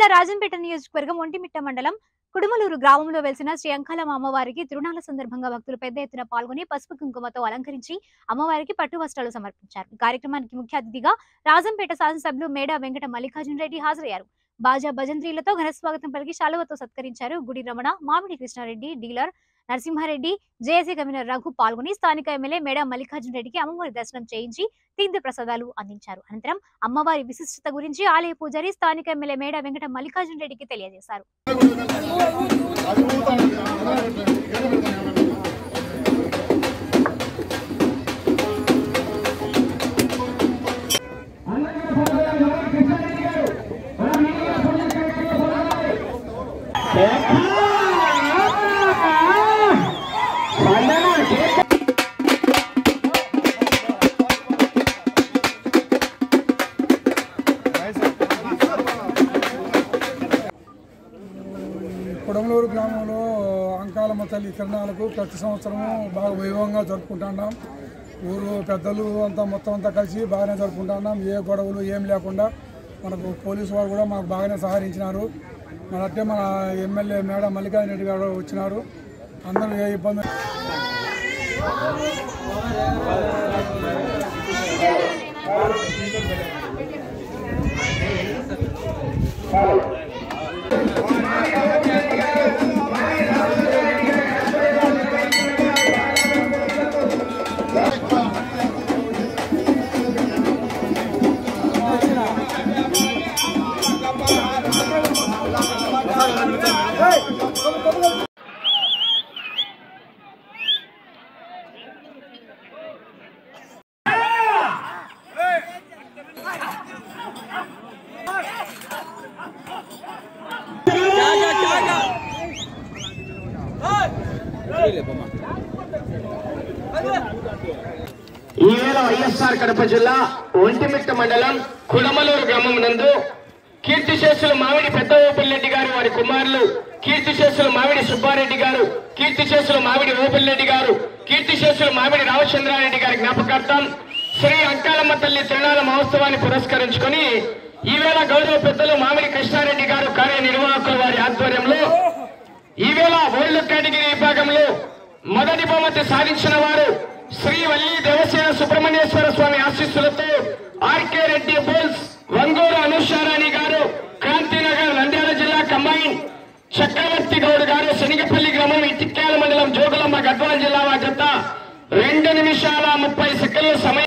రాజంపేట నియోజకవర్గం ఒంటిమిట్ట మండలం కుడుమలూరు గ్రామంలో వెలిసిన శ్రీ అంకాలమ్మ అమ్మవారికి తిరునాళ్ల సందర్భంగా భక్తులు పెద్ద ఎత్తున పాల్గొని పసుపు కుంకుమతో అలంకరించి అమ్మవారికి పట్టు వస్త్రాలు సమర్పించారు ఈ కార్యక్రమానికి ముఖ్య అతిథిగా రాజంపేట శాసనసభ్యులు మేడా వెంకట మల్లికార్జున రెడ్డి హాజరయ్యారు బాజా భజంత్రీలతో ఘన స్వాగతం పలికి శాలువతో సత్కరించారు Gudi Ramana Mamidi Krishnareddy dealer Narasimhareddy JAC convener Raghu పాల్గొని స్థానిక ఎమ్మెల్యే మేడా మల్లికార్జున రెడ్డికి అమ్మవారి దర్శనం చేయించి తీర్థ ప్రసాదాలు అందించారు అనంతరం అమ్మవారి విశిష్టత గురించి ఆలయ పూజారి స్థానిక ఎమ్మెల్యే మేడ వెంకట మల్లికార్జున రెడ్డికి తెలియజేశారు కొడమలూరు గ్రామంలో అంకాలమ్మ తల్లి తిరణాలకు ప్రతి సంవత్సరము బాగా వైభవంగా జరుపుకుంటున్నాం ఊరు పెద్దలు అంతా మొత్తం అంతా కలిసి బాగానే జరుపుకుంటున్నాం ఏ గొడవలు ఏం లేకుండా మనకు పోలీసు వారు కూడా మాకు బాగానే సహకరించినారు మన అట్టే మన ఎమ్మెల్యే మేడ మల్లికార్జున రెడ్డి గారు వచ్చినారు అందరూ ఏ ఇబ్బంది ఈ వేళ వైఎస్ఆర్ కడప జిల్లా ఒంటిమిట్ట మండలం కుడమలూరు గ్రామం నందు కీర్తిశేషులు మామిడి పెద్ద ఓపిల్రెడ్డి గారు వారి కుమారులు కీర్తిశేషులు మామిడి సుబ్బారెడ్డి గారు కీర్తిశేషులు మామిడి ఓపిల్రెడ్డి గారు కీర్తిశేషులు మామిడి రామచంద్రారెడ్డి గారి జ్ఞాపకార్థం శ్రీ అంకాలమ్మ తల్లి తిరునాళ మహోత్సవాన్ని పురస్కరించుకొని ఈవేళ గౌరవ పెద్దలు మామిడి కృష్ణారెడ్డి గారు కార్యనిర్వాహకుల వారి ఆధ్వర్యంలో ఈవేళ ఓల్డ్ కేటగిరీ విభాగంలో మొదటి బహుమతి సాధించిన వారు శ్రీ వల్లి దేవసేన సుబ్రహ్మణ్యేశ్వర స్వామి ఆశీస్సులతో ఆర్కే రెడ్డి బోల్స్ వంగూరు అనుషారాణి గారు క్రాంతినగర్ నంద్యాల జిల్లా కంబైన్ చక్రవర్తి గౌడ్ గారు శనిగపల్లి గ్రామం ఇటిక్యాల మండలం జోగులమ్మ గద్వాల జిల్లా జత రెండు నిమిషాల ముప్పై సెకండ్ల సమయం